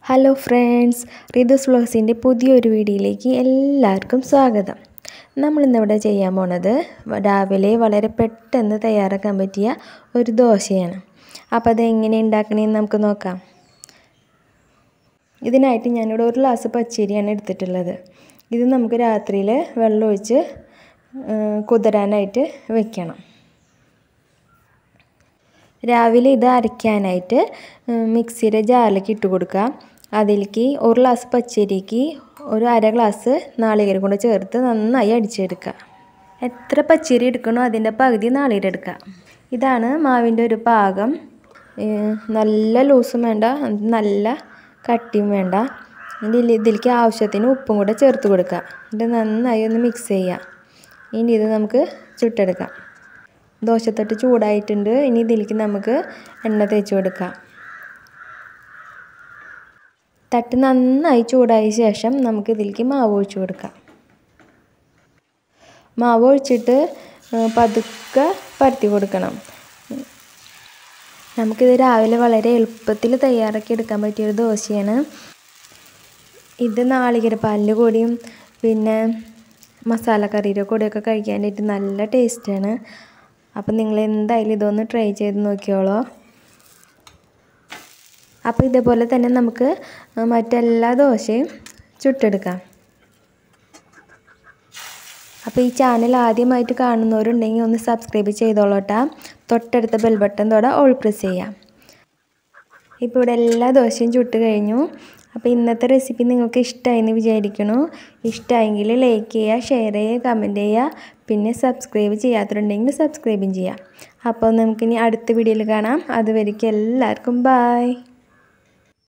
hello friends റിതുസ് വ്ളോഗ്സിൻ്റെ പുതിയൊരു വീഡിയോയിലേക്ക് എല്ലാവർക്കും സ്വാഗതം നമ്മളിന്നിവിടെ ചെയ്യാൻ പോണത് രാവിലെ വളരെ പെട്ടെന്ന് തയ്യാറാക്കാൻ പറ്റിയ ഒരു ദോശയാണ് അപ്പോൾ അത് എങ്ങനെ ഉണ്ടാക്കണമെന്ന് നമുക്ക് നോക്കാം ഇതിനായിട്ട് ഞാനിവിടെ ഒരു ഗ്ലാസ് പച്ചരിയാണ് എടുത്തിട്ടുള്ളത് ഇത് നമുക്ക് രാത്രിയിൽ വെള്ളമൊഴിച്ച് കുതിരാനായിട്ട് വെക്കണം രാവിലെ ഇത് അരയ്ക്കാനായിട്ട് മിക്സിയുടെ ജാറിലേക്ക് ഇട്ട് കൊടുക്കുക അതിലേക്ക് ഒരു ഗ്ലാസ് പച്ചരിക്ക് ഒരു അര ഗ്ലാസ് നാളികേരം കൊണ്ട് ചേർത്ത് നന്നായി അടിച്ചെടുക്കുക എത്ര പച്ചരി എടുക്കണോ അതിൻ്റെ പകുതി നാളികേരം എടുക്കുക ഇതാണ് മാവിൻ്റെ ഒരു പാകം നല്ല ലൂസും വേണ്ട നല്ല കട്ടിയും വേണ്ട ഇതിൽ ഇതിലേക്ക് ആവശ്യത്തിന് ഉപ്പും കൂടെ ചേർത്ത് കൊടുക്കുക എന്നിട്ട് നന്നായി ഒന്ന് മിക്സ് ചെയ്യുക ഇനി ഇത് നമുക്ക് ചുട്ടെടുക്കാം ദോശത്തട്ട് ചൂടായിട്ടുണ്ട് ഇനി ഇതിലേക്ക് നമുക്ക് എണ്ണ തേച്ച് കൊടുക്കാം തട്ട് നന്നായി ചൂടായ ശേഷം നമുക്ക് ഇതിലേക്ക് മാവ് ഒഴിച്ച് കൊടുക്കാം മാവ് ഒഴിച്ചിട്ട് പതുക്കെ പരത്തി കൊടുക്കണം നമുക്കിത് രാവിലെ വളരെ എളുപ്പത്തിൽ തയ്യാറാക്കി എടുക്കാൻ പറ്റിയൊരു ദോശയാണ് ഇത് നാളികേരപ്പാലിൻ്റെ കൂടിയും പിന്നെ മസാലക്കറിയുടെ കൂടെയൊക്കെ കഴിക്കാനായിട്ട് നല്ല ടേസ്റ്റാണ് അപ്പം നിങ്ങൾ എന്തായാലും ഇതൊന്ന് ട്രൈ ചെയ്ത് നോക്കിയോളൂ അപ്പോൾ ഇതേപോലെ തന്നെ നമുക്ക് മറ്റെല്ലാ ദോശയും ചുട്ടെടുക്കാം അപ്പോൾ ഈ ചാനൽ ആദ്യമായിട്ട് കാണുന്നവരുണ്ടെങ്കിൽ ഒന്ന് സബ്സ്ക്രൈബ് ചെയ്തോളൂട്ടാ തൊട്ടടുത്ത ബെൽ ബട്ടൺ തൊടെ ഓൾ പ്രസ് ചെയ്യാം ഇപ്പോൾ ഇവിടെ എല്ലാ ദോശയും ചുട്ട് കഴിഞ്ഞു അപ്പോൾ ഇന്നത്തെ റെസിപ്പി നിങ്ങൾക്ക് ഇഷ്ടമായെന്ന് വിചാരിക്കണു ഇഷ്ടമായെങ്കിൽ ലൈക്ക് ചെയ്യുക ഷെയർ ചെയ്യുക കമൻറ്റ് ചെയ്യുക പിന്നെ സബ്സ്ക്രൈബ് ചെയ്യാത്തവരുണ്ടെങ്കിൽ സബ്സ്ക്രൈബും ചെയ്യാം അപ്പോൾ നമുക്കിനി അടുത്ത വീഡിയോയിൽ കാണാം അതുവരേക്കും എല്ലാവർക്കും ബായ്